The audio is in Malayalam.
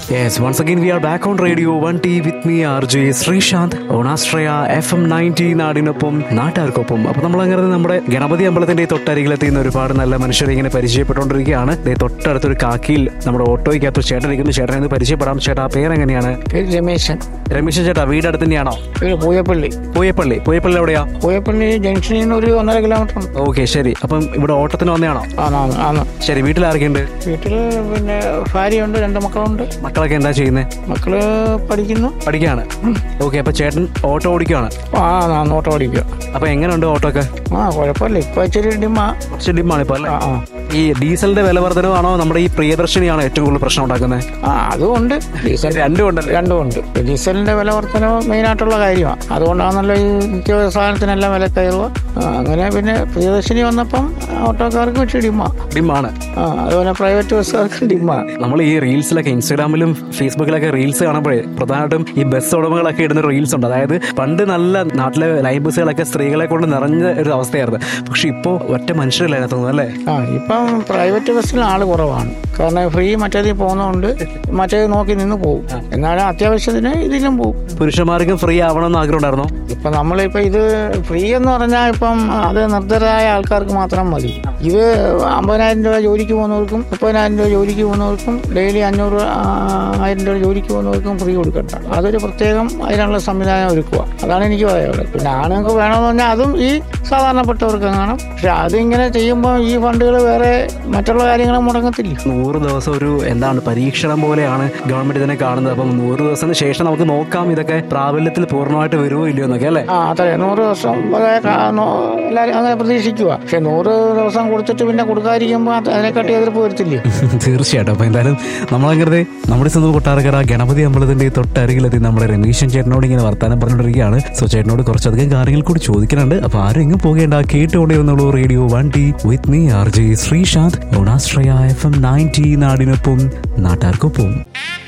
Yes, once again we are back on radio 1T with me RJ Sreesanth Onashraya F M ninety നാടിനൊപ്പം നാട്ടുകാർക്കൊപ്പം അപ്പൊ നമ്മൾ അങ്ങനെ നമ്മുടെ ഗണപതി അമ്പലത്തിന്റെ ഈ തൊട്ടരികിലെത്തിയുന്ന ഒരുപാട് നല്ല മനുഷ്യരെ ഇങ്ങനെ പരിചയപ്പെട്ടുകൊണ്ടിരിക്കുകയാണ് ദേ തൊട്ടടുത്തൊരു കാക്കിയിൽ നമ്മുടെ ഓട്ടോയ്ക്കകത്ത് ചേട്ടൻ ഇരിക്കുന്നു ചേട്ടനെ ഒന്ന് പരിചയപ്പെടാം ചേട്ടാ ആ പേരെങ്ങനെയാണ് പേര് രമേശൻ രമേശൻ ചേട്ടാ വീട് അടുത്ത് തന്നെയാണോ പേര് പൂയപ്പള്ളി പൂയപ്പള്ളി പൂയപ്പള്ളി എവിടെയാ പൂയപ്പള്ളി ജംഗ്ഷനിൽ നിന്ന് ഒരു ഒന്നര കിലോമീറ്റർ ഉണ്ട് ഓക്കെ ശരി അപ്പം ഇവിടെ ഓട്ടത്തിന് വന്നതാണോ ആണാണ് ആണ് ശരി വീട്ടിൽ ആരൊക്കെയുണ്ട് വീട്ടിൽ പിന്നെ ഭാര്യയുണ്ട് രണ്ട് മക്കളുണ്ട് മക്കളൊക്കെ എന്താ ചെയ്യുന്നത് മക്കള് പഠിക്കുന്നു പഠിക്കുകയാണ് ഓക്കെ അപ്പൊ ചേട്ടൻ ഓട്ടോ ഓടിക്കുകയാണ് ആ ഞാൻ ഓട്ടോ ഓടിക്കുക അപ്പൊ എങ്ങനെയുണ്ട് ഓട്ടോ ഒക്കെ ആ കുഴപ്പമില്ല ഇപ്പൊ ഇച്ചിരി ഡിമാ കുറച്ച് ഡിമാണ് ഇപ്പൊ അല്ലേ ആ ആ ഈ ഡീസലിന്റെ വില വർധനമാണോ നമ്മുടെ ഈ പ്രിയദർശിനിയാണോ ഏറ്റവും കൂടുതൽ പ്രശ്നം ഉണ്ടാക്കുന്നത് ആ അതും ഉണ്ട് ഡീസൽ രണ്ടും ഉണ്ടല്ലേ രണ്ടും ഉണ്ട് ഡീസലിന്റെ വില വർധന മെയിനായിട്ടുള്ള കാര്യമാണ് അതുകൊണ്ടാണല്ലോ ഈ നിത്യ സാധനത്തിനെല്ലാം വില കയറുക ആ, അങ്ങനെ പിന്നെ പ്രിയദർശിനി വന്നപ്പം ഓട്ടോക്കാർക്ക് ഇച്ചിരി ഡിമാ ഡിമാണ് ആ അതുപോലെ പ്രൈവറ്റ് ബസ്സുകാർക്ക് ഡിമാ നമ്മൾ ഈ റീൽസിലൊക്കെ ഇൻസ്റ്റാഗ്രാമിലും ഫേസ്ബുക്കിലൊക്കെ റീൽസ് കാണുമ്പോഴേ പ്രധാനമായിട്ടും ഈ ബസ് ഉടമകളൊക്കെ ഇടുന്ന റീൽസ് ഉണ്ട് അതായത് പണ്ട് നല്ല നാട്ടിലെ ലൈൻ ബസ്സുകളൊക്കെ സ്ത്രീകളെ കൊണ്ട് നിറഞ്ഞ ഒരു അവസ്ഥയായിരുന്നു പക്ഷെ ഇപ്പോൾ ഒറ്റ മനുഷ്യരില്ല അതിനകത്തൊന്നും അല്ലേ ആ ഇപ്പം പ്രൈവറ്റ് ബസ്സിൽ ആള് കുറവാണ് കാരണം ഫ്രീ മറ്റേതിൽ പോകുന്നതുകൊണ്ട് മറ്റേത് നോക്കി നിന്ന് പോകും എന്നാലും അത്യാവശ്യത്തിന് ഇതിലും പോകും പുരുഷന്മാർക്കും ഫ്രീ ആവണമെന്ന് ആഗ്രഹം ഉണ്ടായിരുന്നോ ഇപ്പം നമ്മളിപ്പോൾ ഇത് ഫ്രീ എന്ന് പറഞ്ഞാൽ ഇപ്പം അത് നിർദ്ധരായ ആൾക്കാർക്ക് മാത്രം മതി ഇത് അമ്പതിനായിരം രൂപ ജോലിക്ക് പോകുന്നവർക്കും മുപ്പതിനായിരം രൂപ ജോലിക്ക് പോകുന്നവർക്കും ഡെയിലി അഞ്ഞൂറ് ആ, ആയിരം രൂപ ജോലിക്ക് പോകുന്നവർക്കും ഫ്രീ കൊടുക്കണ്ട അതൊരു പ്രത്യേകം അതിനുള്ള സംവിധാനം ഒരുക്കുക അതാണ് എനിക്ക് പറയാനുള്ളത് പിന്നെ ആണുങ്ങൾക്ക് വേണമെന്ന് പറഞ്ഞാൽ അതും ഈ സാധാരണപ്പെട്ടവർക്ക് കാണാം പക്ഷെ അതിങ്ങനെ ചെയ്യുമ്പോൾ ഈ ഫണ്ടുകൾ വേറെ മറ്റുള്ള കാര്യങ്ങൾ മുടങ്ങത്തില്ല നൂറ് ദിവസം ഒരു എന്താണ് പരീക്ഷണം പോലെയാണ് ഗവൺമെന്റ് ഇതിനെ കാണുന്നത് അപ്പം നൂറ് ദിവസത്തിന് ശേഷം നമുക്ക് നോക്കാം ഇതൊക്കെ പ്രാബല്യത്തിൽ പൂർണ്ണമായിട്ട് വരുമോ ഇല്ലയോ എന്നൊക്കെ അല്ലേ ആ അതെ നൂറ് ദിവസം വരെ കാ- നോ- എല്ലാവരും അങ്ങനെ പ്രതീക്ഷിക്കുക പക്ഷെ നൂറ് ദിവസം കൊടുത്തിട്ട് പിന്നെ കൊടുക്കാതിരിക്കുമ്പോൾ അത് അതിനെക്കാട്ടി എതിർപ്പ് വരത്തില്ലേ തീർച്ചയായിട്ടും അപ്പൊ എന്തായാലും നമ്മളങ്ങനെ നമ്മുടെ സ്വന്തം കൊട്ടാരക്കര ഗണപതി അമ്പലത്തിന്റെ ഈ തൊട്ടരികിലെത്തി നമ്മുടെ രമേശൻ ചേട്ടനോട് ഇങ്ങനെ വർത്താനം പറഞ്ഞുകൊണ്ടിരിക്കുകയാണ് സോ ചേട്ടനോട് കുറച്ചധികം കാര്യങ്ങൾ കൂടി ചോദിക്കുന്നുണ്ട് അപ്പൊ ആരും എങ്ങും പോകേണ്ട കേട്ടുകൊണ്ടിരുന്നുള്ളൂ radio one T with me R J Sreesanth Onashraya F M ninety നാടിനൊപ്പം നാട്ടാർക്കൊപ്പം